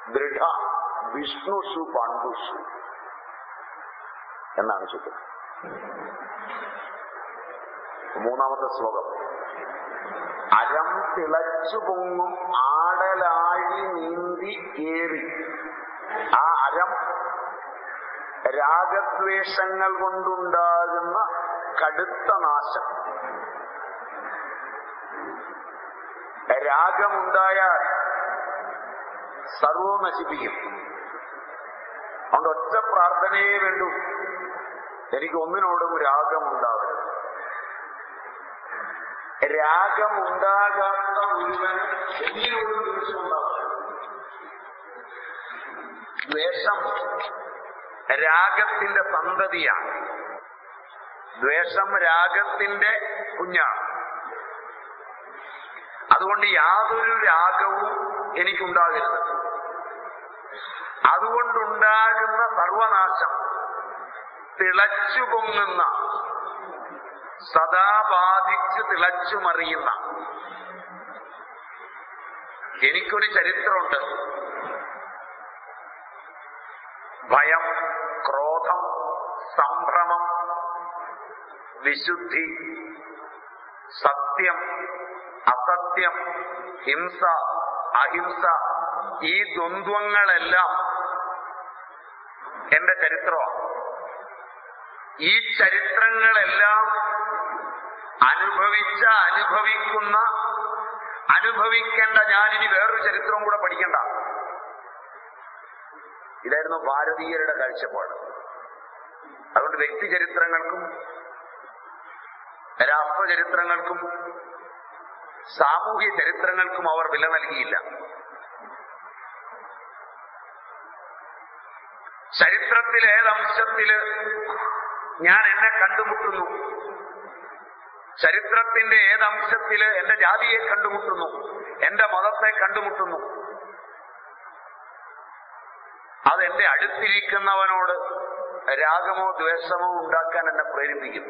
ദൃഢ വിഷ്ണുഷു പണ്ടുഷു എന്നാണ് ചുറ്റുന്നത് മൂന്നാമത്തെ ശ്ലോകം അരം തിളച്ചു പൊങ്ങും ആടലാഴി നീന്തി ഏറി ആ അരം രാഗദ്വേഷങ്ങൾ കൊണ്ടുണ്ടാകുന്ന കടുത്ത നാശം രാഗമുണ്ടായാൽ സർവവും നശിപ്പിക്കും അതുകൊണ്ട് ഒറ്റ പ്രാർത്ഥനയെ വേണ്ടു എനിക്ക് ഒന്നിനോടും രാഗമുണ്ടാകരുത് രാഗമുണ്ടാകാത്ത ഒരുവൻ എന്തിനോടും ദ്വേഷമുണ്ടാകരുത് ദ്വേഷം രാഗത്തിന്റെ സന്തതിയാണ് ദ്വേഷം രാഗത്തിന്റെ കുഞ്ഞാണ് അതുകൊണ്ട് യാതൊരു രാഗവും എനിക്കുണ്ടാകരുത് അതുകൊണ്ടുണ്ടാകുന്ന സർവനാശം തിളച്ചു പൊങ്ങുന്ന സദാ ബാധിച്ച് തിളച്ചു മറിയുന്ന എനിക്കൊരു ചരിത്രമുണ്ട് ഭയം ക്രോധം സംഭ്രമം വിശുദ്ധി സത്യം അസത്യം ഹിംസ അഹിംസ ഈ ദ്വന്ദ്വങ്ങളെല്ലാം എന്റെ ചരിത്രമാണ് ഈ ചരിത്രങ്ങളെല്ലാം അനുഭവിച്ച അനുഭവിക്കുന്ന അനുഭവിക്കേണ്ട ഞാനിനി വേറൊരു ചരിത്രവും കൂടെ പഠിക്കണ്ട ഇതായിരുന്നു ഭാരതീയരുടെ കാഴ്ചപ്പാട് അതുകൊണ്ട് വ്യക്തി ചരിത്രങ്ങൾക്കും രാഷ്ട്രചരിത്രങ്ങൾക്കും സാമൂഹ്യ ചരിത്രങ്ങൾക്കും അവർ വില നൽകിയില്ല ചരിത്രത്തിൽ ഏതംശത്തില് ഞാൻ എന്നെ കണ്ടുമുട്ടുന്നു ചരിത്രത്തിന്റെ ഏതംശത്തില് എന്റെ ജാതിയെ കണ്ടുമുട്ടുന്നു എന്റെ മതത്തെ കണ്ടുമുട്ടുന്നു അത് എന്റെ അടുത്തിരിക്കുന്നവനോട് രാഗമോ ദ്വേഷമോ ഉണ്ടാക്കാൻ എന്നെ പ്രേരിപ്പിക്കും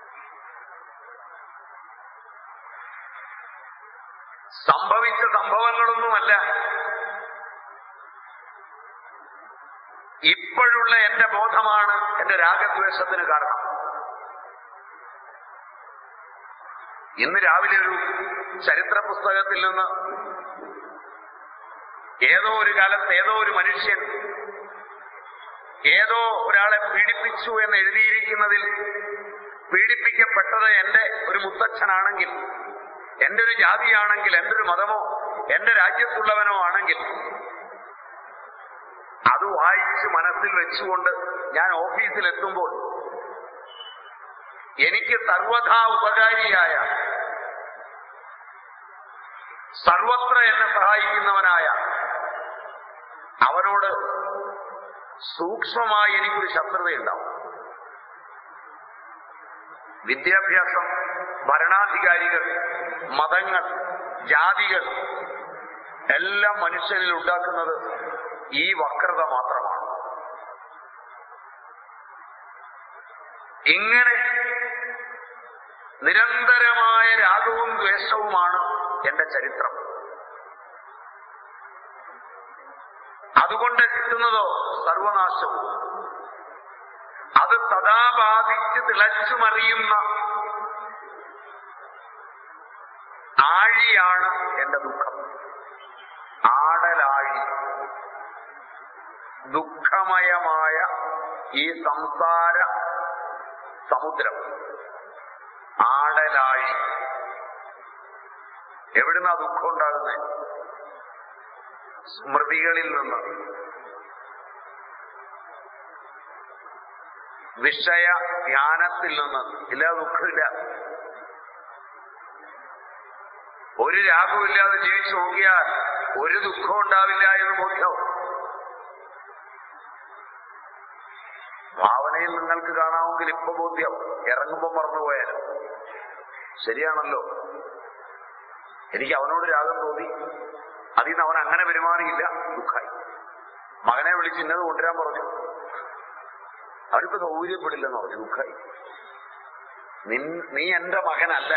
സംഭവിച്ച സംഭവങ്ങളൊന്നുമല്ല ഇപ്പോഴുള്ള എന്റെ ബോധമാണ് എന്റെ രാഗദ്വേഷത്തിന് കാരണം ഇന്ന് രാവിലെ ഒരു ചരിത്ര പുസ്തകത്തിൽ നിന്ന് ഏതോ ഒരു കാലത്ത് ഏതോ ഒരു മനുഷ്യൻ ഏതോ ഒരാളെ പീഡിപ്പിച്ചു എന്ന് എഴുതിയിരിക്കുന്നതിൽ പീഡിപ്പിക്കപ്പെട്ടത് എന്റെ ഒരു മുത്തച്ഛനാണെങ്കിൽ എന്റെ ഒരു ജാതിയാണെങ്കിൽ എന്റെ ഒരു മതമോ എന്റെ രാജ്യത്തുള്ളവനോ ആണെങ്കിൽ അത് വായിച്ച് മനസ്സിൽ വെച്ചുകൊണ്ട് ഞാൻ ഓഫീസിൽ എത്തുമ്പോൾ എനിക്ക് സർവഥാ ഉപകാരിയായ സർവത്ര എന്നെ സഹായിക്കുന്നവനായ അവനോട് സൂക്ഷ്മമായി എനിക്കൊരു ശത്രുതയുണ്ടാവും വിദ്യാഭ്യാസം ഭരണാധികാരികൾ മതങ്ങൾ ജാതികൾ എല്ലാം മനുഷ്യനിൽ ഉണ്ടാക്കുന്നത് ഈ വക്രത മാത്രമാണ് ഇങ്ങനെ നിരന്തരമായ രാഗവും ദ്വേഷവുമാണ് എന്റെ ചരിത്രം അതുകൊണ്ട് കിട്ടുന്നതോ സർവനാശവും അത് സദാ ബാധിച്ച് തിളച്ചു മറിയുന്ന ആഴിയാണ് എന്റെ ദുഃഖം ആടലാഴി ദുഃഖമയമായ ഈ സംസാര സമുദ്രം ആടലാഴി എവിടുന്നാ ദുഃഖം ഉണ്ടാകുന്നത് സ്മൃതികളിൽ നിന്ന് വിഷയ ജ്ഞാനത്തിൽ നിന്ന് ഇല്ല ദുഃഖമില്ല ഒരു രാഗമില്ലാതെ ജീവിച്ചു നോക്കിയാൽ ഒരു ദുഃഖം ഉണ്ടാവില്ല എന്ന് ബോധ്യം ഭാവനയിൽ നിങ്ങൾക്ക് കാണാമെങ്കിൽ ഇപ്പൊ ബോധ്യം ഇറങ്ങുമ്പോ മറന്നുപോയാലും ശരിയാണല്ലോ എനിക്ക് അവനോട് രാഗം തോന്നി അതിൽ നിന്ന് അവൻ അങ്ങനെ പെരുമാറിയില്ല ദുഃഖായി മകനെ വിളിച്ച് ഇന്നത് കൊണ്ടുവരാൻ പറഞ്ഞു അവനിപ്പോ സൗകര്യപ്പെടില്ലെന്ന് പറഞ്ഞു ദുഃഖായി നിൻ നീ എന്റെ മകനല്ല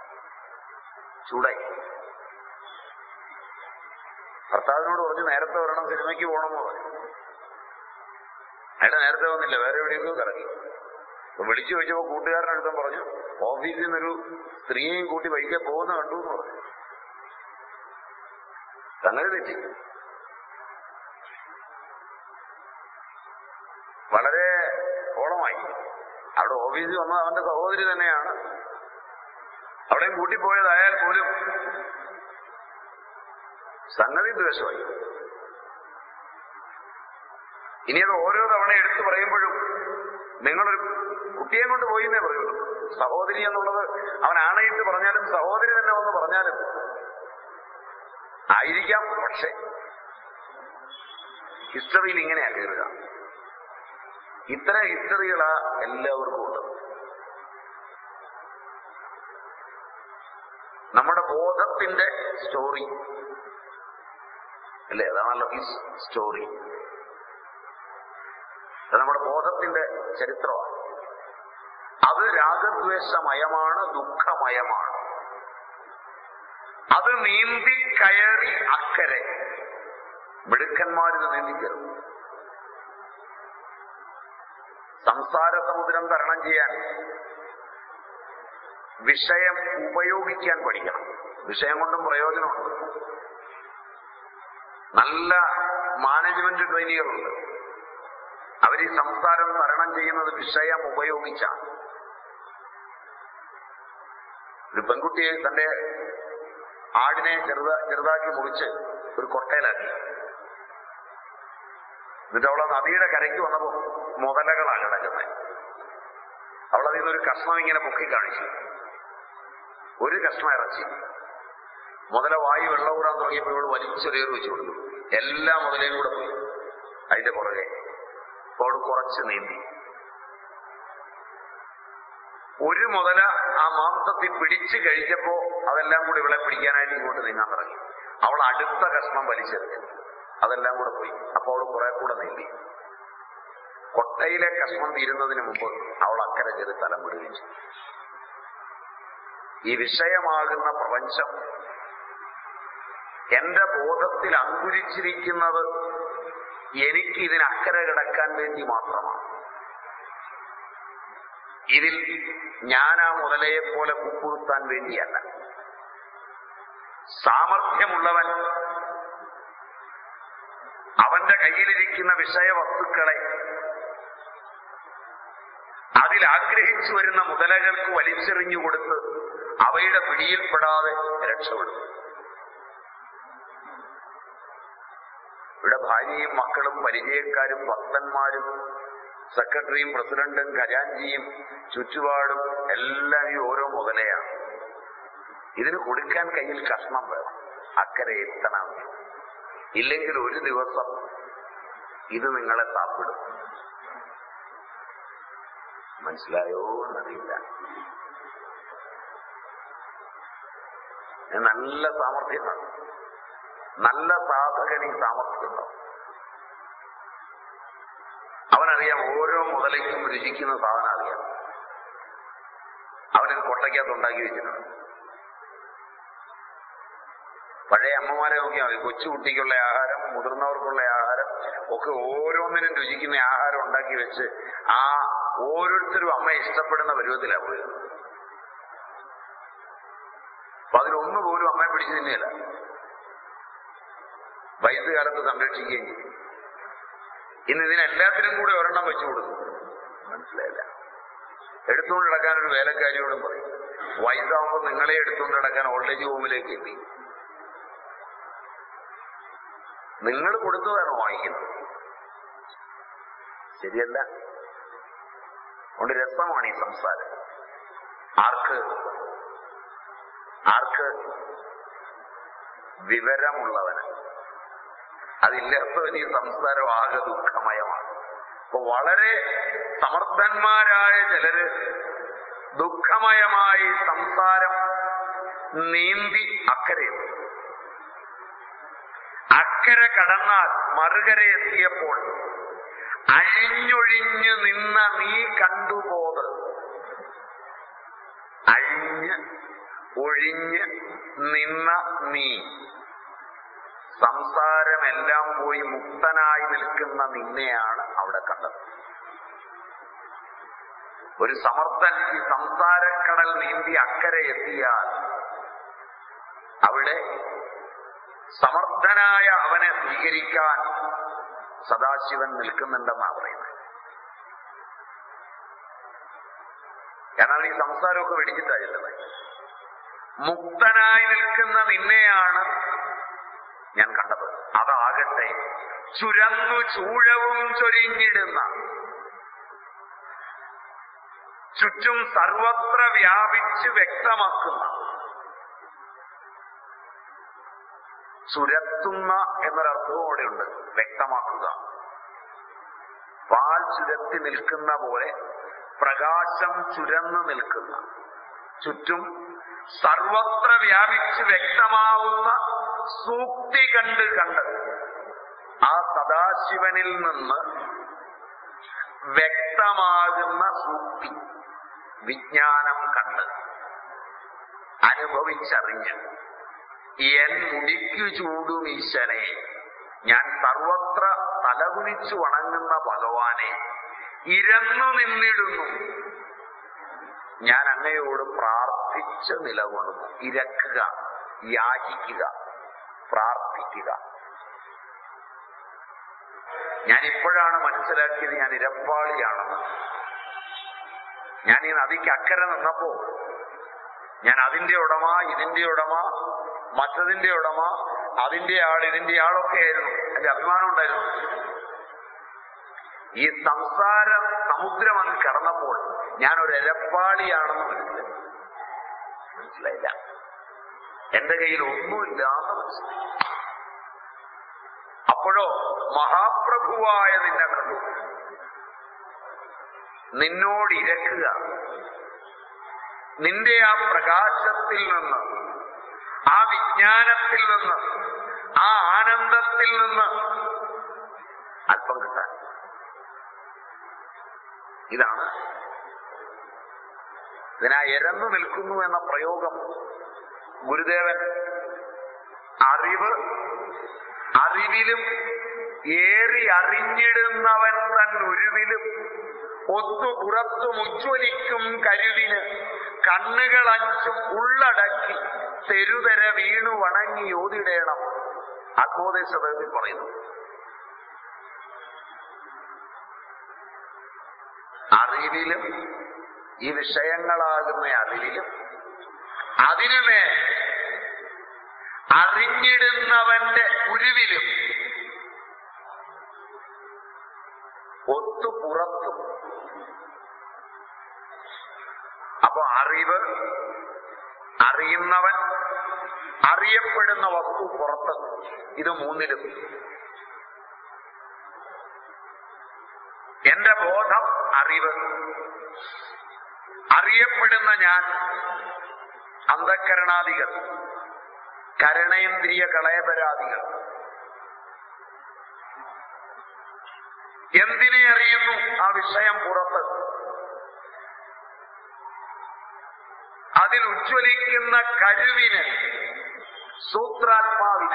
ചൂടായി ഭർത്താവിനോട് പറഞ്ഞു നേരത്തെ സിനിമയ്ക്ക് പോകണമെന്ന് പറഞ്ഞു അയാളെ നേരത്തെ വന്നില്ല വേറെ എവിടെയൊക്കെ കറങ്ങി അപ്പൊ വിളിച്ചു ചോദിച്ചപ്പോ കൂട്ടുകാരനടുത്തും പറഞ്ഞു ഓഫീസിൽ നിന്നൊരു സ്ത്രീയെയും കൂട്ടി വൈകെ പോകുന്ന കണ്ടു എന്ന് പറഞ്ഞു സംഗതി തെറ്റി വളരെ ഓളമായി അവിടെ ഓഫീസിൽ വന്നത് അവന്റെ സഹോദരി തന്നെയാണ് അവിടെയും കൂട്ടിപ്പോയതായാൽ പോലും സംഗതി ദ്വേഷമായി ഇനി അത് ഓരോ തവണ എടുത്തു പറയുമ്പോഴും നിങ്ങളൊരു കുട്ടിയെ കൊണ്ട് പോയി എന്നേ പറയുള്ളൂ സഹോദരി എന്നുള്ളത് അവൻ ആണയിട്ട് പറഞ്ഞാലും സഹോദരി തന്നെ ഒന്ന് പറഞ്ഞാലും ആയിരിക്കാം പക്ഷേ ഹിസ്റ്ററിയിൽ ഇങ്ങനെയാ കയറുക ഇത്തരം ഹിസ്റ്ററികളാ എല്ലാവർക്കും ഉള്ളത് നമ്മുടെ ബോധത്തിന്റെ സ്റ്റോറി അല്ലേ അതാണല്ലോ ഈ സ്റ്റോറി അത് നമ്മുടെ ബോധത്തിന്റെ ചരിത്രമാണ് അത് രാഗദ്വേഷമയമാണ് ദുഃഖമയമാണ് അത് നീന്തി കയറി അക്കരെ മിടുക്കന്മാരിത് നീന്തിക്കയറും സംസാര സമുദ്രം തരണം ചെയ്യാൻ വിഷയം ഉപയോഗിക്കാൻ പഠിക്കണം വിഷയം കൊണ്ടും പ്രയോജനമുണ്ട് നല്ല മാനേജ്മെന്റ് ട്രെയിനികളുണ്ട് അവർ ഈ സംസാരം തരണം ചെയ്യുന്നത് വിഷയം ഉപയോഗിച്ചാണ് ഒരു പെൺകുട്ടിയെ തന്റെ ആടിനെ ചെറുത ചെറുതാക്കി മുറിച്ച് ഒരു കൊട്ടയിലാക്കി എന്നിട്ട് അവളെ നദിയുടെ കരയ്ക്ക് വന്നപ്പോ മുതലകളാണ് കിടക്കുന്നത് അവൾ അതിൽ നിന്നൊരു കഷ്ണം ഇങ്ങനെ പൊക്കി കാണിച്ചു ഒരു കഷ്ണം ഇറച്ചി മുതല വായി വെള്ളം കൂടാൻ തുടങ്ങിയപ്പോൾ ഇവൾ വലിച്ചൊരേറ് വെച്ചു കൊടുത്തു എല്ലാ മുതലയും കൂടെ പോയി അതിന്റെ പുറകെ അപ്പോൾ അവൾ കുറച്ച് നീന്തി ഒരു മുതല ആ മാംസത്തിൽ പിടിച്ചു കഴിച്ചപ്പോ അതെല്ലാം കൂടി ഇവളെ പിടിക്കാനായിട്ട് ഇങ്ങോട്ട് നീങ്ങാൻ തുടങ്ങി അവൾ അടുത്ത കഷ്ണം വലിച്ചെറിഞ്ഞു അതെല്ലാം കൂടെ പോയി അപ്പോൾ അവൾ കുറെ കൂടെ നീന്തി കൊട്ടയിലെ കഷ്ണം തീരുന്നതിന് മുമ്പ് അവൾ അക്കരെ ചെറു തലം വിടുകയും ചെയ്തു ഈ വിഷയമാകുന്ന പ്രപഞ്ചം എന്റെ ബോധത്തിൽ അങ്കുരിച്ചിരിക്കുന്നത് എനിക്ക് ഇതിനക്കരെ കിടക്കാൻ വേണ്ടി മാത്രമാണ് ഇതിൽ ഞാൻ ആ മുതലയെ പോലെ കുക്കുറുത്താൻ വേണ്ടിയല്ല സാമർഥ്യമുള്ളവൻ അവന്റെ കയ്യിലിരിക്കുന്ന വിഷയവസ്തുക്കളെ അതിൽ ആഗ്രഹിച്ചു വരുന്ന മുതലകൾക്ക് വലിച്ചെറിഞ്ഞു കൊടുത്ത് അവയുടെ പിടിയിൽപ്പെടാതെ രക്ഷപ്പെടും ഇവിടെ ഭാര്യയും മക്കളും പരിചയക്കാരും ഭക്തന്മാരും സെക്രട്ടറിയും പ്രസിഡന്റും ഖജാൻജിയും ചുറ്റുപാടും എല്ലാം ഈ ഓരോ മുതലയാണ് ഇതിന് കൊടുക്കാൻ കയ്യിൽ കഷ്ണം വേണം അക്കരെ എത്തണം ഇല്ലെങ്കിൽ ഒരു ദിവസം ഇത് നിങ്ങളെ താപ്പിടും മനസ്സിലായോ എന്നറിയില്ല നല്ല സാമർഥ്യമാണ് നല്ല സാധകൻ ഈ സാമർഥ്യമുണ്ടാവും അവനറിയാം ഓരോ മുതലയ്ക്കും രുചിക്കുന്ന സാധനം അറിയാം അവനത് കൊട്ടയ്ക്കകത്ത് ഉണ്ടാക്കി വെച്ചിട്ടുണ്ട് പഴയ അമ്മമാരെ നോക്കിയാൽ മതി കൊച്ചുകുട്ടിക്കുള്ള ആഹാരം മുതിർന്നവർക്കുള്ള ആഹാരം ഒക്കെ ഓരോന്നിനും രുചിക്കുന്ന ആഹാരം ഉണ്ടാക്കി വെച്ച് ആ ഓരോരുത്തരും അമ്മ ഇഷ്ടപ്പെടുന്ന പരുവത്തിലാണ് പോയത് അപ്പൊ അതിലൊന്നു പോലും അമ്മയെ പിടിച്ചു തന്നെയല്ല വയസ്സുകാലത്ത് സംരക്ഷിക്കുകയും ചെയ്യും ഇന്ന് ഇതിനെല്ലാത്തിനും കൂടെ ഒരെണ്ണം വെച്ചു കൊടുക്കും മനസ്സിലായില്ല എടുത്തുകൊണ്ട് നടക്കാൻ ഒരു വേലക്കാരിയോടും പറയും വയസ്സാകുമ്പോൾ നിങ്ങളെ എടുത്തുകൊണ്ട് നടക്കാൻ ഓൾഡ് ഏജ് ഹോമിലേക്ക് എത്തി നിങ്ങൾ കൊടുത്തതാണ് വാങ്ങിക്കുന്നത് ശരിയല്ല അതുകൊണ്ട് രസമാണ് ഈ സംസാരം ആർക്ക് ആർക്ക് വിവരമുള്ളവന് അതില്ലാത്തവന് ഈ സംസാരം ആകെ ദുഃഖമയമാണ് അപ്പൊ വളരെ സമർത്ഥന്മാരായ ചിലര് ദുഃഖമയമായി സംസാരം നീന്തി അക്കരയെത്തി അക്കരെ കടന്നാൽ മറുകര എത്തിയപ്പോൾ അഴിഞ്ഞൊഴിഞ്ഞു നിന്ന നീ കണ്ടുപോത് അഴിഞ്ഞ് ഒഴിഞ്ഞ് നിന്ന നീ സംസാരമെല്ലാം പോയി മുക്തനായി നിൽക്കുന്ന നിന്നെയാണ് അവിടെ കണ്ടത് ഒരു സമർത്ഥൻ ഈ സംസാരക്കടൽ നീന്തി അക്കരെ എത്തിയാൽ അവിടെ സമർത്ഥനായ അവനെ സ്വീകരിക്കാൻ സദാശിവൻ നിൽക്കുന്നുണ്ടെന്നാണ് പറയുന്നത് കാരണം ഈ സംസാരമൊക്കെ വെടിച്ചിട്ടായിരുന്നത് മുക്തനായി നിൽക്കുന്ന നിന്നെയാണ് ഞാൻ കണ്ടത് അതാകട്ടെ ചുരന്നു ചൂഴവും ചൊരിഞ്ഞിടുന്ന ചുറ്റും സർവത്ര വ്യാപിച്ച് വ്യക്തമാക്കുന്ന ചുരത്തുന്ന എന്നൊരർത്ഥവും അവിടെയുണ്ട് വ്യക്തമാക്കുക പാൽ ചുരത്തി നിൽക്കുന്ന പോലെ പ്രകാശം ചുരന്നു നിൽക്കുന്ന ചുറ്റും സർവത്ര വ്യാപിച്ച് വ്യക്തമാവുന്ന സൂക്തി കണ്ട് കണ്ട് ആ സദാശിവനിൽ നിന്ന് വ്യക്തമാകുന്ന സൂക്തി വിജ്ഞാനം കണ്ട് അനുഭവിച്ചറിഞ്ഞ് എൻ മുടിക്കു ചൂടും ഈശനെ ഞാൻ സർവത്ര തലകുനിച്ചു വണങ്ങുന്ന ഭഗവാനെ ഇരന്നു നിന്നിടുന്നു ഞാൻ അങ്ങയോട് പ്രാർത്ഥിച്ച് നിലകൊള്ളുന്നു ഇരക്കുക യാചിക്കുക പ്രാർത്ഥിക്കുക ഞാൻ ഇപ്പോഴാണ് മനസ്സിലാക്കിയത് ഞാൻ ഇരപ്പാളിയാണെന്ന് ഞാൻ ഈ നദിക്ക് അക്കരെ നിന്നപ്പോ ഞാൻ അതിന്റെ ഉടമ ഇതിന്റെ ഉടമ മറ്റതിന്റെ ഉടമ അതിന്റെ ആൾ ഇതിന്റെ ആളൊക്കെ ആയിരുന്നു എന്റെ അഭിമാനം ഉണ്ടായിരുന്നു ഈ സംസാര സമുദ്രം അങ്ങ് കടന്നപ്പോൾ ഞാൻ ഒരു എരപ്പാളിയാണെന്ന് മനസ്സിലായി മനസ്സിലായില്ല എന്റെ കയ്യിൽ ഒന്നുമില്ല എന്ന് മനസ്സിലായി അപ്പോഴോ മഹാപ്രഭുവായ നിന്നെ കണ്ടു നിന്നോട് ഇരക്കുക നിന്റെ ആ പ്രകാശത്തിൽ നിന്ന് ആ വിജ്ഞാനത്തിൽ നിന്ന് ആ ആനന്ദത്തിൽ നിന്ന് അല്പം കിട്ടാൻ ഇതാണ് ഇതിനാ എരന്നു നിൽക്കുന്നു എന്ന പ്രയോഗം ഗുരുദേവൻ അറിവ് അറിവിലും ഏറി അറിഞ്ഞിടുന്നവൻ തൻ ഉരുവിലും ഒത്തു പുറത്തും ഉജ്ജ്വലിക്കും കരുവിന് കണ്ണുകൾ അഞ്ചും ഉള്ളടക്കി തെരുതര വീണു വണങ്ങി യോതിടേണം ആത്മോദേശത്തിൽ പറയുന്നു അറിവിലും ഈ വിഷയങ്ങളാകുന്ന അറിവിലും അതിനുമേ അറിഞ്ഞിടുന്നവന്റെ ഉരുവിലും ഒത്തു പുറത്തും അപ്പൊ അറിവ് അറിയുന്നവൻ അറിയപ്പെടുന്ന വസ്തു പുറത്ത് ഇത് മൂന്നിലും എന്റെ ബോധം അറിവ് അറിയപ്പെടുന്ന ഞാൻ അന്ധക്കരണാദികൾ കരണേന്ദ്രിയ കളയപരാദികൾ എന്തിനെ അറിയുന്നു ആ വിഷയം പുറത്ത് അതിൽ ഉജ്ജ്വലിക്കുന്ന കരുവിന് സൂത്രാത്മാവിന്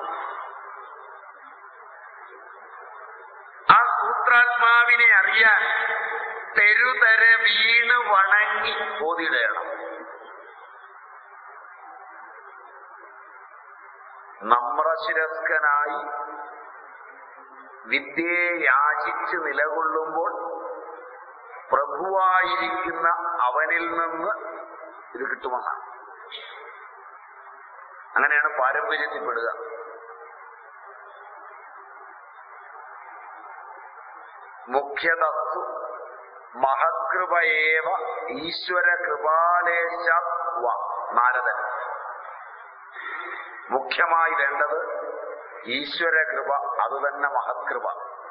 ആ സൂത്രാത്മാവിനെ അറിയാൻ തെരുതര വീണ് വണങ്ങി ബോധിയിടണം നമ്രശിരസ്കനായി വിദ്യയെ യാചിച്ച് നിലകൊള്ളുമ്പോൾ പ്രഭുവായിരിക്കുന്ന അവനിൽ നിന്ന് ഇത് കിട്ടുമെന്നാണ് അങ്ങനെയാണ് പാരമ്പര്യത്തിൽപ്പെടുക മുഖ്യതത്വ മഹകൃപയേവ ഈശ്വര കൃപാലേശ നാരദൻ മുഖ്യമായി വേണ്ടത് ഈശ്വര കൃപ അത് തന്നെ മഹകൃപ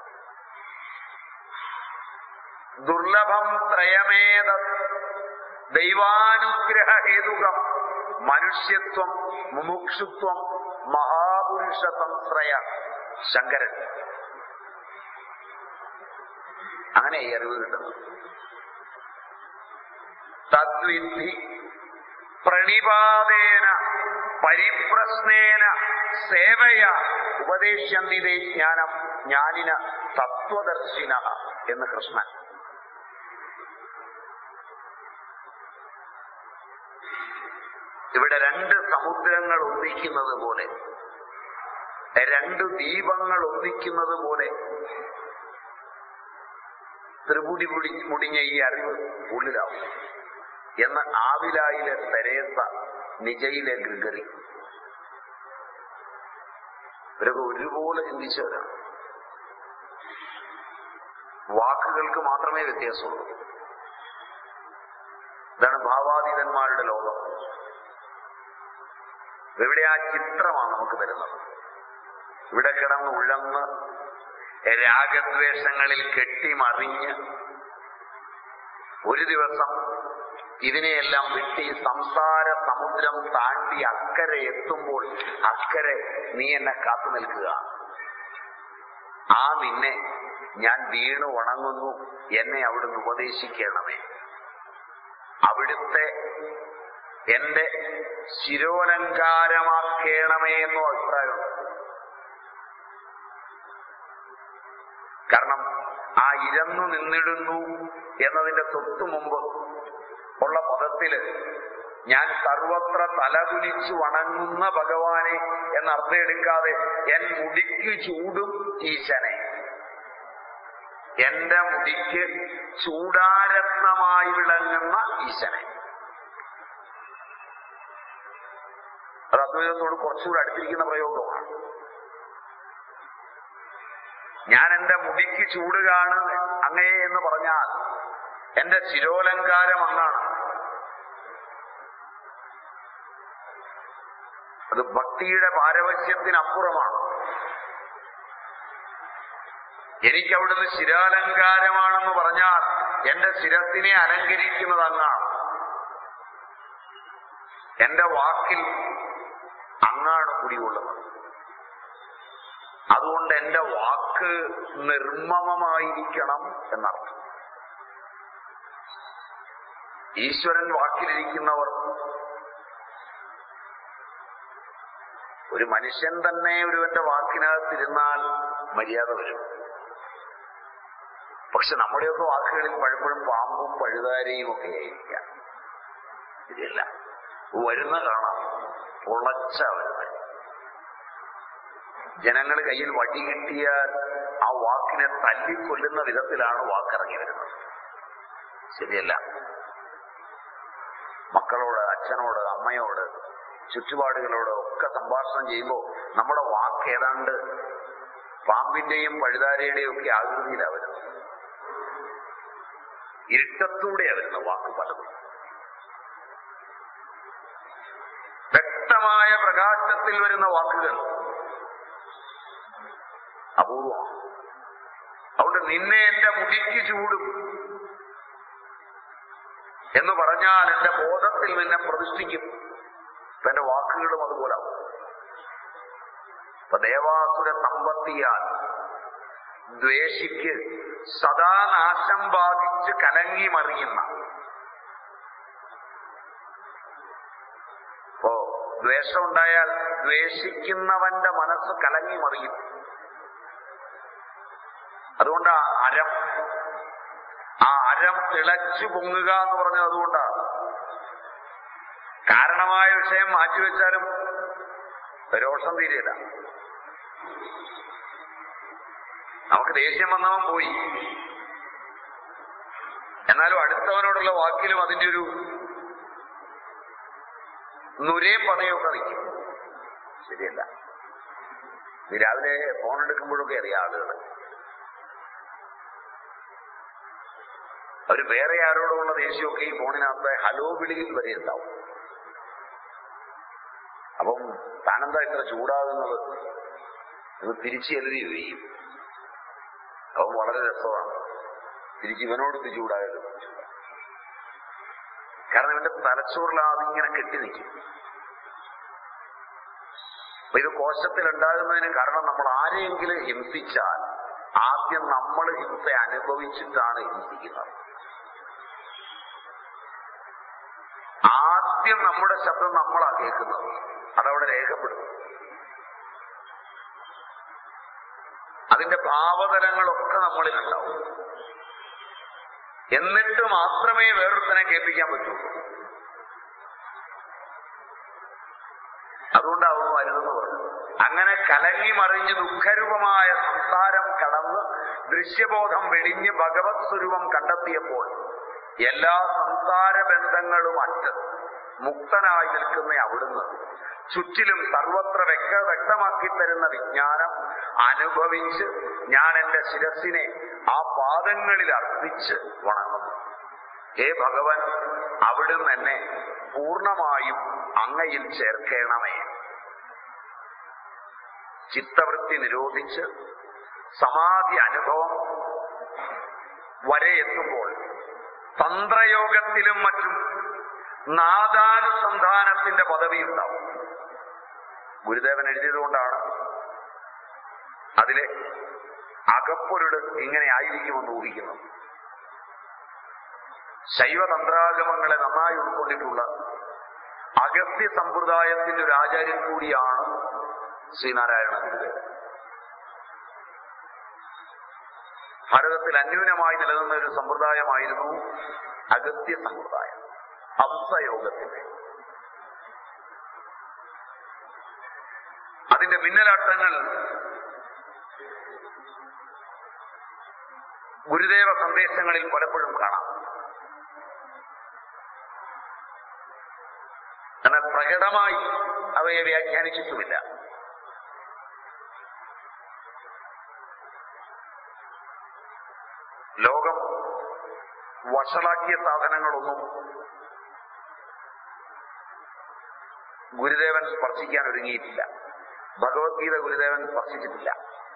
ദുർലഭം ത്രയമേത ദൈവാനുഗ്രഹ ഹേതുകം മനുഷ്യത്വം മുമുക്ഷുത്വം മഹാപുരുഷ സംശ്രയ ശങ്കരൻ അങ്ങനെ ഈ അറിവ് കിട്ടുന്നത് തദ്വിധി പ്രണിപാതേന പരിപ്രശ്നേന സേവയ ഉപദേശന്തിതേ ജ്ഞാനം ജ്ഞാനിന തത്വദർശിന എന്ന് കൃഷ്ണൻ ഇവിടെ രണ്ട് സമുദ്രങ്ങൾ ഒന്നിക്കുന്നത് പോലെ രണ്ട് ദീപങ്ങൾ ഒന്നിക്കുന്നത് പോലെ ത്രിപുടി മുടി മുടിഞ്ഞ ഈ അറിവ് ഉള്ളിലാവും എന്ന് ആവിലായിലെ തെരേസ നിജയിലെ ഗ്രിഗറി ഇവരൊക്കെ ഒരുപോലെ ചിന്തിച്ചവരാണ് വാക്കുകൾക്ക് മാത്രമേ വ്യത്യാസമുള്ളൂ ഇതാണ് ഭാവാതീതന്മാരുടെ ലോകം ഇവിടെ ആ ചിത്രമാണ് നമുക്ക് തരുന്നത് ഇവിടെ കിടന്ന് ഉഴന്ന് രാഗദ്വേഷങ്ങളിൽ കെട്ടിമറിഞ്ഞ് ഒരു ദിവസം ഇതിനെയെല്ലാം വിട്ട് ഈ സംസാര സമുദ്രം താണ്ടി അക്കരെ എത്തുമ്പോൾ അക്കരെ നീ എന്നെ കാത്തു നിൽക്കുക ആ നിന്നെ ഞാൻ വീണു ഉണങ്ങുന്നു എന്നെ അവിടുന്ന് ഉപദേശിക്കണമേ അവിടുത്തെ എന്റെ ശിരോലങ്കാരമാക്കേണമേ എന്നും അഭിപ്രായമുണ്ട് കാരണം ആ ഇരന്നു നിന്നിടുന്നു എന്നതിന്റെ തൊട്ടു മുമ്പ് ഉള്ള പദത്തില് ഞാൻ സർവത്ര തലകുലിച്ചു വണങ്ങുന്ന ഭഗവാനെ എന്നർത്ഥം എടുക്കാതെ എൻ മുടിക്ക് ചൂടും ഈശനെ എന്റെ മുടിക്ക് ചൂടാരത്നമായി വിളങ്ങുന്ന ഈശനെ അത് അദ്വൈതത്തോട് കുറച്ചുകൂടെ അടുത്തിരിക്കുന്ന പ്രയോഗമാണ് ഞാൻ എന്റെ മുടിക്ക് ചൂട് കാണു അങ്ങേ എന്ന് പറഞ്ഞാൽ എന്റെ ശിരോലങ്കാരം അങ്ങാണ് അത് ഭക്തിയുടെ പാരവശ്യത്തിനപ്പുറമാണ് എനിക്ക് അവിടുന്ന് ശിരാലങ്കാരമാണെന്ന് പറഞ്ഞാൽ എന്റെ ശിരസിനെ അലങ്കരിക്കുന്നത് അങ്ങാണ് എന്റെ വാക്കിൽ അങ്ങാണ് കുടികൊള്ളുന്നത് അതുകൊണ്ട് എന്റെ വാക്ക് നിർമ്മമമായിരിക്കണം എന്നർത്ഥം ഈശ്വരൻ വാക്കിലിരിക്കുന്നവർ ഒരു മനുഷ്യൻ തന്നെ ഒരുവന്റെ വാക്കിനകത്തിരുന്നാൽ മര്യാദ വരും പക്ഷെ നമ്മുടെയൊക്കെ വാക്കുകളിൽ പലപ്പോഴും പാമ്പും പഴുതാരയും ഒക്കെ ആയിരിക്കാം ഇതില്ല വരുന്ന കാണാം പൊളച്ച വരുന്നത് ജനങ്ങൾ കയ്യിൽ വടി കിട്ടിയാൽ ആ വാക്കിനെ തല്ലിക്കൊല്ലുന്ന വിധത്തിലാണ് വാക്കിറങ്ങി വരുന്നത് ശരിയല്ല മക്കളോട് അച്ഛനോട് അമ്മയോട് ചുറ്റുപാടുകളോട് ഒക്കെ സംഭാഷണം ചെയ്യുമ്പോൾ നമ്മുടെ വാക്ക് ഏതാണ്ട് പാമ്പിന്റെയും പഴുതാരയുടെയും ഒക്കെ ആകൃതിയിലാണ് വരുന്നത് ഇരുട്ടത്തൂടെയാ വരുന്നത് വാക്ക് പലതും വ്യക്തമായ പ്രകാശത്തിൽ വരുന്ന വാക്കുകൾ അപൂർവമാണ് അതുകൊണ്ട് നിന്നെ എന്റെ മുടിക്ക് ചൂടും എന്ന് പറഞ്ഞാൽ എന്റെ ബോധത്തിൽ നിന്നെ പ്രതിഷ്ഠിക്കും അപ്പൊ എന്റെ വാക്കുകളും അതുപോലെ അപ്പൊ ദേവാസുര സമ്പത്തിയാൽ ദ്വേഷിക്ക് സദാ നാശം ബാധിച്ച് കലങ്ങി മറിയുന്ന അപ്പോ ദ്വേഷം ഉണ്ടായാൽ ദ്വേഷിക്കുന്നവന്റെ മനസ്സ് കലങ്ങി മറിയും അതുകൊണ്ട് ആ അരം ആ അരം തിളച്ചു പൊങ്ങുക എന്ന് പറഞ്ഞത് അതുകൊണ്ടാണ് കാരണമായ വിഷയം മാറ്റിവെച്ചാലും രോഷം തീരില്ല നമുക്ക് ദേഷ്യം വന്നവൻ പോയി എന്നാലും അടുത്തവനോടുള്ള വാക്കിലും അതിന്റെ ഒരു നുരയും പതയൊക്കെ നിൽക്കും ശരിയല്ല ഇത് രാവിലെ ഫോൺ എടുക്കുമ്പോഴൊക്കെ അറിയാം ആളുകൾ അവർ വേറെ ആരോടുള്ള ദേഷ്യമൊക്കെ ഈ ഫോണിനകത്ത് ഹലോ വിളിയിൽ വരെ ഉണ്ടാവും അപ്പം താനെന്താ ഇത്ര ചൂടാകുന്നത് ഇത് തിരിച്ച് എഴുതി ചെയ്യും അവൻ വളരെ രസമാണ് തിരിച്ച് ഇവനോട് ഇത് ചൂടാകരുത് കാരണം ഇവന്റെ തലച്ചോറിൽ അതിങ്ങനെ കെട്ടി നിൽക്കും അപ്പൊ ഇത് കോശത്തിൽ ഉണ്ടാകുന്നതിന് കാരണം നമ്മൾ ആരെയെങ്കിലും ഹിംസിച്ചാൽ ആദ്യം നമ്മൾ ഹിംസ അനുഭവിച്ചിട്ടാണ് ഹിംസിക്കുന്നത് ആദ്യം നമ്മുടെ ശബ്ദം നമ്മളാ കേൾക്കുന്നത് അതവിടെ രേഖപ്പെടും അതിന്റെ ഭാവതലങ്ങളൊക്കെ നമ്മളിലുണ്ടാവും എന്നിട്ട് മാത്രമേ വേറൊരുത്തനെ കേൾപ്പിക്കാൻ പറ്റൂ അതുകൊണ്ടാവുന്നു വരുന്നെന്ന് പറഞ്ഞു അങ്ങനെ കലങ്ങി മറിഞ്ഞ് ദുഃഖരൂപമായ സംസാരം കടന്ന് ദൃശ്യബോധം വെടിഞ്ഞ് ഭഗവത് സ്വരൂപം കണ്ടെത്തിയപ്പോൾ എല്ലാ സംസാര ബന്ധങ്ങളും അറ്റ് മുക്തനായി നിൽക്കുന്ന അവിടുന്ന് ചുറ്റിലും സർവത്ര വ്യക്ത വ്യക്തമാക്കി തരുന്ന വിജ്ഞാനം അനുഭവിച്ച് ഞാൻ എന്റെ ശിരസിനെ ആ പാദങ്ങളിൽ അർപ്പിച്ച് വണങ്ങുന്നു ഹേ ഭഗവൻ അവിടുന്ന് എന്നെ പൂർണ്ണമായും അങ്ങയിൽ ചേർക്കേണമേ ചിത്തവൃത്തി നിരോധിച്ച് സമാധി അനുഭവം വരെ എത്തുമ്പോൾ തന്ത്രയോഗത്തിലും മറ്റും നാദാനുസന്ധാനത്തിന്റെ പദവി ഉണ്ടാവും ഗുരുദേവൻ എഴുതിയതുകൊണ്ടാണ് അതിലെ അകപ്പൊരുട് ഇങ്ങനെ ആയിരിക്കുമെന്ന് ഊഹിക്കുന്നത് ശൈവതന്ത്രാഗമങ്ങളെ നന്നായി ഉൾക്കൊണ്ടിട്ടുള്ള അഗസ്ത്യ സമ്പ്രദായത്തിന്റെ ഒരു ആചാര്യൻ കൂടിയാണ് ശ്രീനാരായണ ഗുരുദേവൻ ഭാരതത്തിൽ അന്യൂനമായി നിലനിന്ന ഒരു സമ്പ്രദായമായിരുന്നു അഗസ്ത്യ സമ്പ്രദായം ഹംസയോഗത്തിന്റെ അതിന്റെ മിന്നലാട്ടങ്ങൾ ഗുരുദേവ സന്ദേശങ്ങളിൽ പലപ്പോഴും കാണാം എന്നാൽ പ്രകടമായി അവയെ വ്യാഖ്യാനിച്ചിട്ടുമില്ല ലോകം വഷളാക്കിയ സാധനങ്ങളൊന്നും ഗുരുദേവൻ സ്പർശിക്കാൻ ഒരുങ്ങിയിട്ടില്ല ഭഗവത്ഗീത ഗുരുദേവൻ സ്പർശിച്ചിട്ടില്ല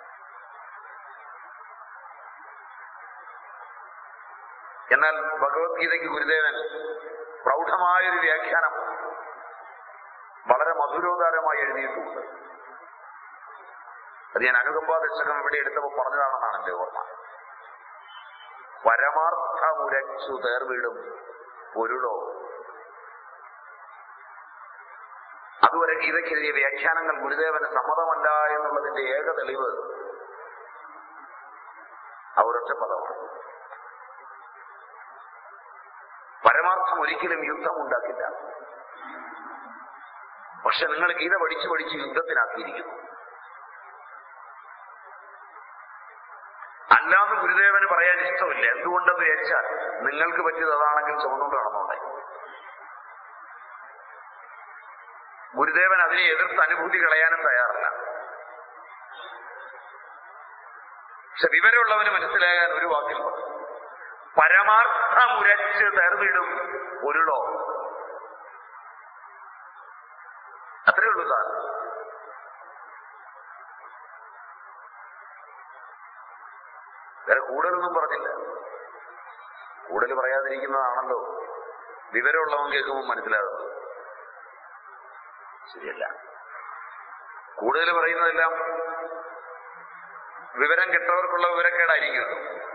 എന്നാൽ ഭഗവത്ഗീതയ്ക്ക് ഗുരുദേവൻ പ്രൗഢമായൊരു വ്യാഖ്യാനം വളരെ മധുരോദാരമായി എഴുതിയിട്ടുണ്ട് അത് ഞാൻ അനുകമ്പാ ദശകം ഇവിടെ എടുത്തപ്പോൾ പറഞ്ഞതാണെന്നാണ് എന്റെ ഓർമ്മ പരമാർത്ഥമുരച്ചു തേർവിടും പൊരുളോ അതുവരെ ഗീതയ്ക്കെതിരെ വ്യാഖ്യാനങ്ങൾ ഗുരുദേവന് സമ്മതമല്ല എന്നുള്ളതിന്റെ ഏക തെളിവ് ആ ഒരൊറ്റ പദമാണ് പരമാർത്ഥം ഒരിക്കലും യുദ്ധം ഉണ്ടാക്കില്ല പക്ഷെ നിങ്ങൾ ഗീത പഠിച്ചു പഠിച്ച് യുദ്ധത്തിനാക്കിയിരിക്കുന്നു അല്ലാന്ന് ഗുരുദേവന് പറയാൻ ഇഷ്ടമില്ല എന്തുകൊണ്ടെന്ന് വെച്ചാൽ നിങ്ങൾക്ക് പറ്റിയത് അതാണെങ്കിൽ ചുമന്നുകൊണ്ട് നടന്നോട്ടെ ഗുരുദേവൻ അതിനെ എതിർത്ത് അനുഭൂതി കളയാനും തയ്യാറല്ല പക്ഷെ വിവരമുള്ളവന് മനസ്സിലാകാൻ ഒരു വാക്കിൽ പറഞ്ഞു പരമാർത്ഥമുരച്ച് തെർവിടും ഉരുളോ അത്രേ ഉള്ളൂ സാർ വേറെ കൂടുതലൊന്നും പറഞ്ഞില്ല കൂടുതൽ പറയാതിരിക്കുന്നതാണല്ലോ വിവരമുള്ളവൻ കേൾക്കുമ്പോൾ മനസ്സിലാകുന്നത് ശരിയല്ല കൂടുതൽ പറയുന്നതെല്ലാം വിവരം കെട്ടവർക്കുള്ള വിവരക്കേടായിരിക്കും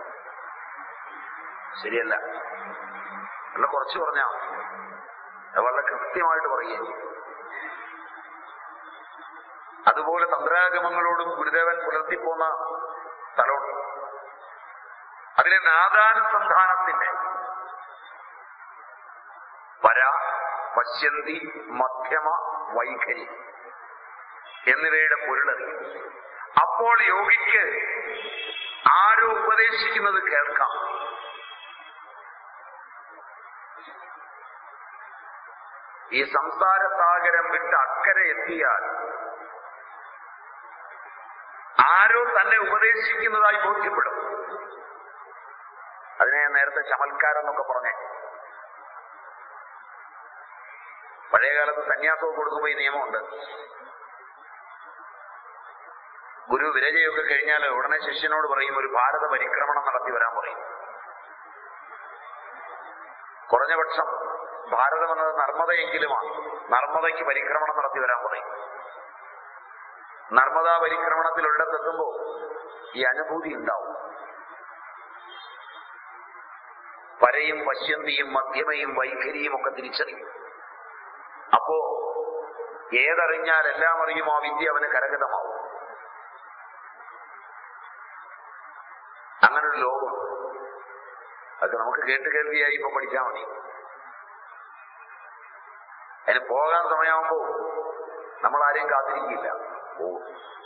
ശരിയല്ല അല്ല കുറച്ച് പറഞ്ഞാ അത് വളരെ കൃത്യമായിട്ട് പറയുകയും ചെയ്യും. അതുപോലെ തന്ത്രാഗമങ്ങളോടും ഗുരുദേവൻ പുലർത്തിപ്പോന്ന സ്ഥലമുണ്ട് അതിലെ നാദാനുസന്ധാനത്തിന്റെ പര പശ്യന്തി മധ്യമ വൈഖരി എന്നിവയുടെ പൊരുളറിയും അപ്പോൾ യോഗിക്ക് ആരോ ഉപദേശിക്കുന്നത് കേൾക്കാം ഈ സംസാര സാഗരം വിട്ട് അക്കരെ എത്തിയാൽ ആരോ തന്നെ ഉപദേശിക്കുന്നതായി ബോധ്യപ്പെടും അതിനെ ഞാൻ നേരത്തെ ചമൽക്കാരം എന്നൊക്കെ പറഞ്ഞേ പഴയകാലത്ത് സന്യാസവും കൊടുക്കുമ്പോൾ ഈ നിയമമുണ്ട് ഗുരു വിരജയൊക്കെ കഴിഞ്ഞാൽ ഉടനെ ശിഷ്യനോട് പറയും ഒരു ഭാരത പരിക്രമണം നടത്തി വരാൻ പറയും കുറഞ്ഞ പക്ഷം ഭാരതം എന്നത് നർമ്മദയെങ്കിലുമാണ് നർമ്മദയ്ക്ക് പരിക്രമണം നടത്തി വരാൻ പറയും നർമ്മദാ പരിക്രമണത്തിൽ ഒരിടത്തെത്തുമ്പോ ഈ അനുഭൂതി ഉണ്ടാവും പരയും പശ്യന്തിയും മധ്യമയും വൈഖരിയും ഒക്കെ തിരിച്ചറിയും അപ്പോ ഏതറിഞ്ഞാൽ എല്ലാം അറിയും ആ വിദ്യ അവന് കരഗതമാവും അങ്ങനെ ഒരു ലോകം അതൊക്കെ നമുക്ക് കേട്ട് കേൾവിയായി ഇപ്പൊ പഠിച്ചാൽ മതി അതിന് പോകാൻ സമയമാകുമ്പോ നമ്മൾ ആരെയും കാത്തിരിക്കില്ല പോകും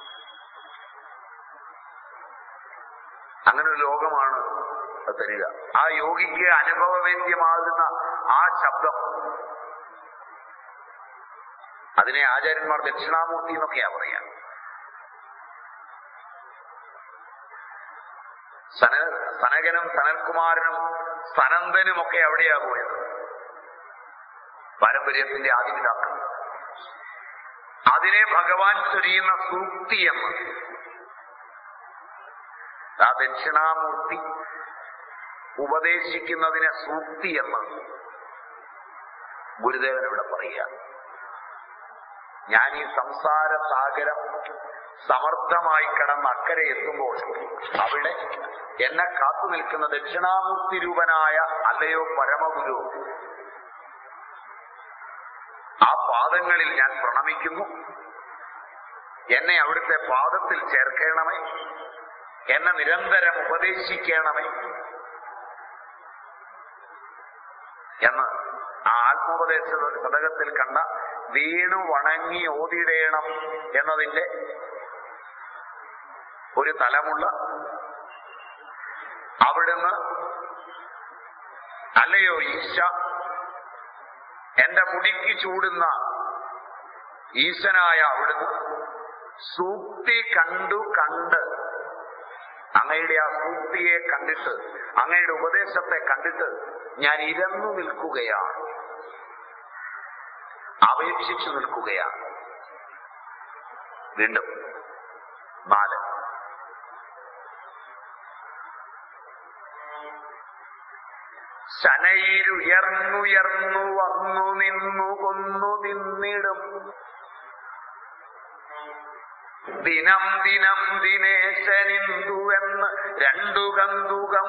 അങ്ങനെ ഒരു ലോകമാണ് അത് തരിക ആ യോഗിക്ക് അനുഭവവേദ്യമാകുന്ന ആ ശബ്ദം അതിനെ ആചാര്യന്മാർ ദക്ഷിണാമൂർത്തി എന്നൊക്കെയാ പറയാ സന സനകനും സനൽകുമാരനും സനന്ദനും ഒക്കെ അവിടെയാ പോയത് പാരമ്പര്യത്തിന്റെ ആദിപിതാക്കൾ അതിനെ ഭഗവാൻ ചൊരിയുന്ന സൂക്തി എന്ന് ആ ദക്ഷിണാമൂർത്തി ഉപദേശിക്കുന്നതിനെ സൂക്തി എന്ന് ഗുരുദേവൻ ഇവിടെ പറയുക ഞാൻ ഈ സംസാര സാഗരം സമർത്ഥമായി കടന്ന് അക്കരെ എത്തുമ്പോൾ അവിടെ എന്നെ കാത്തു നിൽക്കുന്ന ദക്ഷിണാമൂർത്തി രൂപനായ അല്ലയോ പരമഗുരു ആ പാദങ്ങളിൽ ഞാൻ പ്രണമിക്കുന്നു എന്നെ അവിടുത്തെ പാദത്തിൽ ചേർക്കണമേ എന്നെ നിരന്തരം ഉപദേശിക്കണമേ എന്ന് ആ ആത്മോപദേശ ശതകത്തിൽ കണ്ട വീണു വണങ്ങി ഓതിടേണം എന്നതിന്റെ ഒരു തലമുള്ള അവിടുന്ന് അല്ലയോ ഈശ എന്റെ മുടിക്ക് ചൂടുന്ന ഈശനായ അവിടുന്ന് സൂക്തി കണ്ടു കണ്ട് അങ്ങയുടെ ആ സൂക്തിയെ കണ്ടിട്ട് അങ്ങയുടെ ഉപദേശത്തെ കണ്ടിട്ട് ഞാൻ ഇരന്നു നിൽക്കുകയാണ് അപേക്ഷിച്ചു നിൽക്കുകയാണ് വീണ്ടും നാല് ശനയിലുയർന്നുയർന്നു വന്നു നിന്നു കൊന്നു നിന്നിടും ദിനം ദിനം ദിനേശനിന്ദുവെന്ന് രണ്ടു കന്തുകം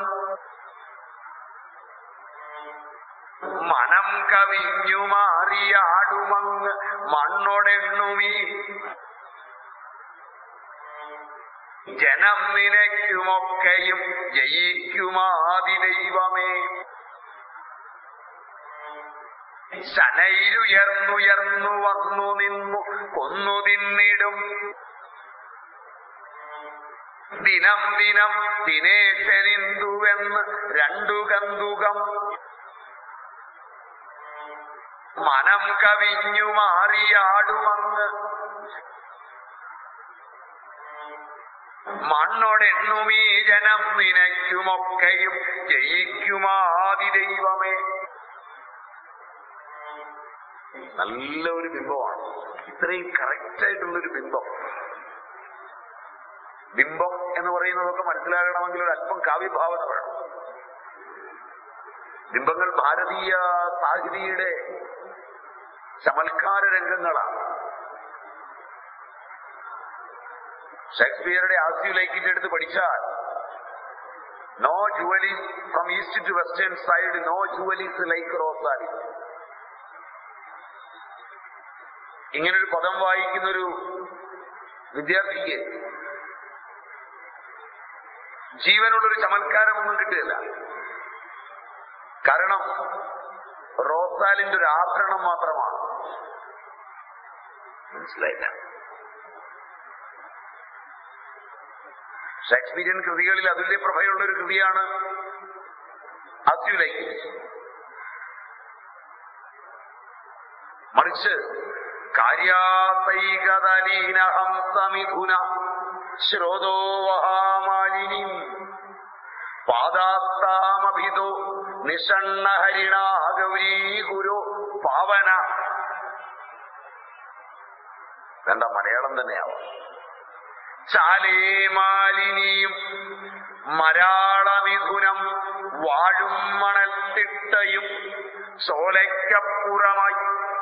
മനം കവിഞ്ഞു മാറിയാടുമങ്ങ് മണ്ണൊടെണ്ണുമീ ജനം നിനയ്ക്കുമൊക്കെയും ജയിക്കുമാതി ദൈവമേ ശനയിലുയർന്നുയർന്നു വന്നു നിന്നു കൊന്നു തിന്നിടും ദിനം ദിനം ദിനേശനിന്ദുവെന്ന് രണ്ടു കന്തുകം മനം കവിഞ്ഞു മാറിയാടുമങ്ങ് മണ്ണൊടെണ്ണുമീ ജനം നിനയ്ക്കുമൊക്കെയും ജയിക്കുമാതി ദൈവമേ നല്ല ഒരു ബിംബമാണ് ഇത്രയും കറക്റ്റ് ആയിട്ടുള്ളൊരു ബിംബം ബിംബം എന്ന് പറയുന്നതൊക്കെ മനസ്സിലാകണമെങ്കിൽ ഒരു അല്പം കാവ്യഭാവന വേണം ബിംബങ്ങൾ ഭാരതീയ സാഹിതിയുടെ ചമൽക്കാര രംഗങ്ങളാണ് ഷേക്സ്പിയറുടെ ആസ്യു ലൈക്കിന്റെ അടുത്ത് പഠിച്ചാൽ നോ ജുവലീസ് from east to western side no ജുവലീസ് ലൈക്ക് റോസാലി ഇങ്ങനൊരു പദം വായിക്കുന്ന ഒരു വിദ്യാർത്ഥിക്ക് ജീവനുള്ളൊരു ചമത്കാരമൊന്നും കിട്ടുകയില്ല കാരണം റോസാലിന്റെ ഒരു ആഭരണം മാത്രമാണ് മനസ്സിലായില്ല ഷേക്സ്പീരിയൻ കൃതികളിൽ അതുല്യ പ്രഭയുള്ള ഒരു കൃതിയാണ് അസ്യുലൈക്ക് മറിച്ച് കാര്യാസൈകതലീനഹംസമിഥുന ശ്രോതോവഹാമാലിനി പാദാസ്താമഭിതോ നിഷണ്ണഹരിണാ ഗൗരീ ഗുരു പാവന വേണ്ട മലയാളം തന്നെയാവാം ചാലേമാലിനിയും മരാളമിഥുനം വാഴും മണൽത്തിട്ടയും ചോലയ്ക്കപ്പുറമായി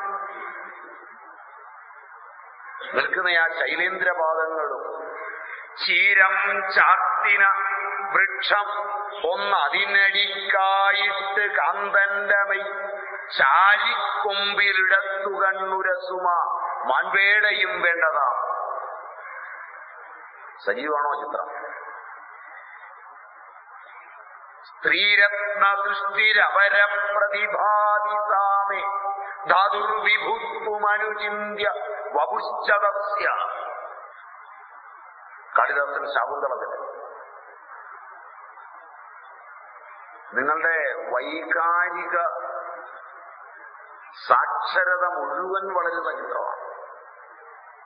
നിൽക്കുന്ന ആ ശൈലേന്ദ്രപാദങ്ങളും ചീരം ചാത്തിന വൃക്ഷം ഒന്നതിനടിക്കായിട്ട് കാന്തന്റെ മൈ ചാലിക്കൊമ്പിലിടത്തു കണ്ണുരസുമ മൺവേടയും വേണ്ടതാം സജീവാണോ ചിത്രം സ്ത്രീരത്ന സൃഷ്ടിരപര പ്രതിഭാതി സാമേ ധാതുർവിഭുത്വമനുചിന്യ വപുശ്ചതസ്യ കാളിദാസൻ ശാകുന്തളത്തിന് നിങ്ങളുടെ വൈകാരിക സാക്ഷരത മുഴുവൻ വളരുന്ന ചിത്രമാണ്